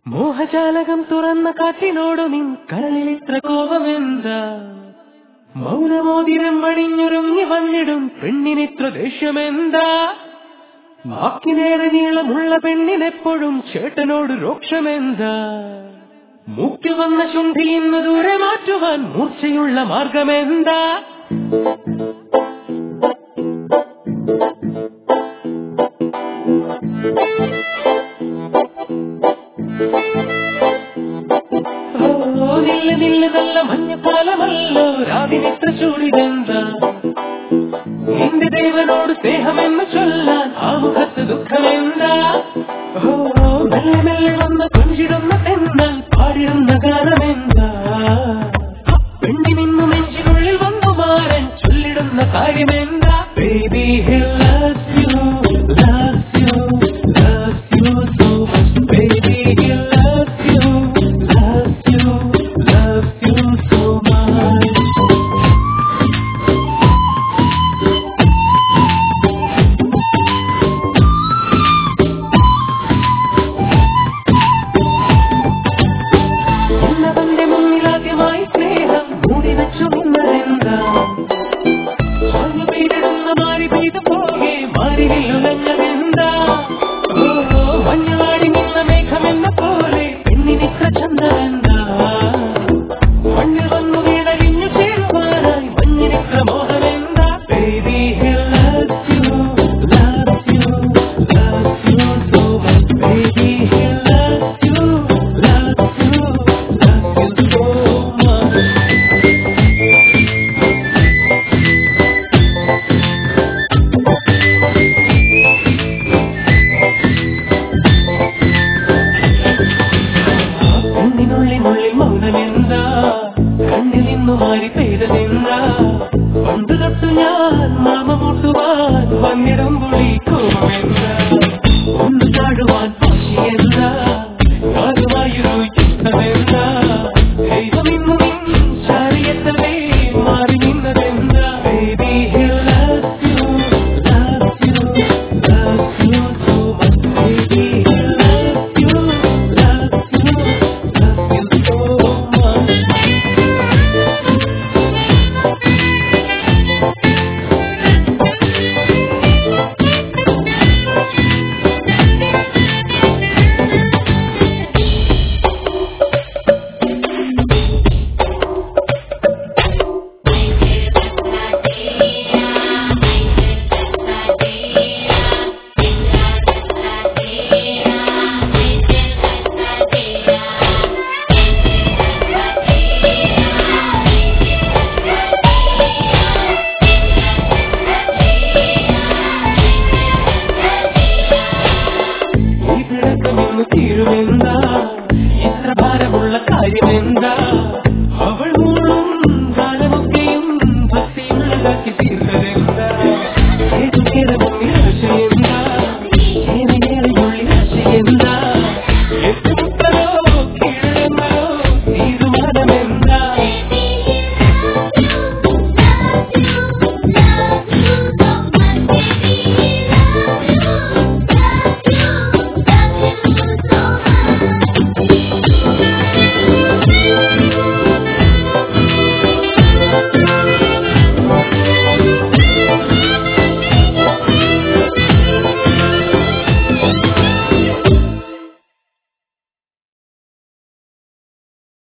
മോഹജാലകം തുറന്ന കാട്ടിനോടു നിൻ കരളിലിത്ര കോപമെന്താ മൗനമോതിരം മണിഞ്ഞൊരുങ്ങി വന്നിടും പെണ്ണിനിത്ര ദേഷ്യമെന്താ വാക്കിനേറെ നീളമുള്ള പെണ്ണിനെപ്പോഴും ചേട്ടനോട് രോക്ഷമെന്താ മൂക്കിൽ വന്ന ശുണ്ഠി ഇന്ന് ദൂരെ മാറ്റുവാൻ മൂർച്ചയുള്ള മാർഗമെന്താ ഓ നില്ല നില്ല നല്ല മഞ്ഞപ്പാലമല്ലോ രാവിനിത്ര ചൂടിതെന്താ നിന്റെ ദേവനോട് സ്നേഹമെന്ന് ചൊല്ലാൻ ആ മുഖത്ത് ദുഃഖമെന്താ ഓ മെല്ലെ മെല്ലെ വന്ന് കൊഞ്ചിടുന്ന തെന്നൽ പാടിടുന്ന ഗാനമെന്താ പെണ്ണി നിന്നു നെഞ്ചിനുള്ളിൽ വന്നു മാറൻ ചൊല്ലിടുന്ന കാര്യമെന്താ baby loves you loves you loves you so much baby he loves you loves you loves you so much എന്നവന്റെ മുന്നിലാദ്യമായി സ്നേഹം മൂടി വെച്ചു നിന്നതെന്താ മഞ്ഞു പെയ്തിടുന്ന മാറി പെയ്തു പോകെ മാറിവില്ലുലഞ്ഞതെന്താ ഓ മഞ്ഞുവാടി നിന്ന മേഘമെന്ന പോലെ പെണ്ണിനിത്ര ചന്തമെന്താ മണ്ണിൽ വന്നു വീണലിഞ്ഞു ചേരുവാനായി മഞ്ഞിനിത്ര മോഹമെന്താ baby loves you loves you loves you so much baby loves you loves you loves you so much കണ്ണിനുള്ളിനുള്ളിൽ മൗനമെന്താ കണ്ണിൽ നിന്നു മാറി പെയ്തതെന്താ പണ്ട് തൊട്ടു ഞാൻ മാമ മുട്ടുവാൻ വന്നിടും പുളിക്കുമെന്താ ഒന്ന് താഴുവാൻ പക്ഷിയെന്താ ഞാനുമായൊരു യുദ്ധമെന്താ ദൈവം ഇന്നു നിൻ ചാരിയത്തലേ മാറി നിന്നതെന്താ baby loves you loves you loves you so much baby loves you loves you loves you so much ഈ പിണക്കമിന്ന് തീരുമെന്താ ഇത്ര ഭാരമുള്ള കാര്യമെന്താ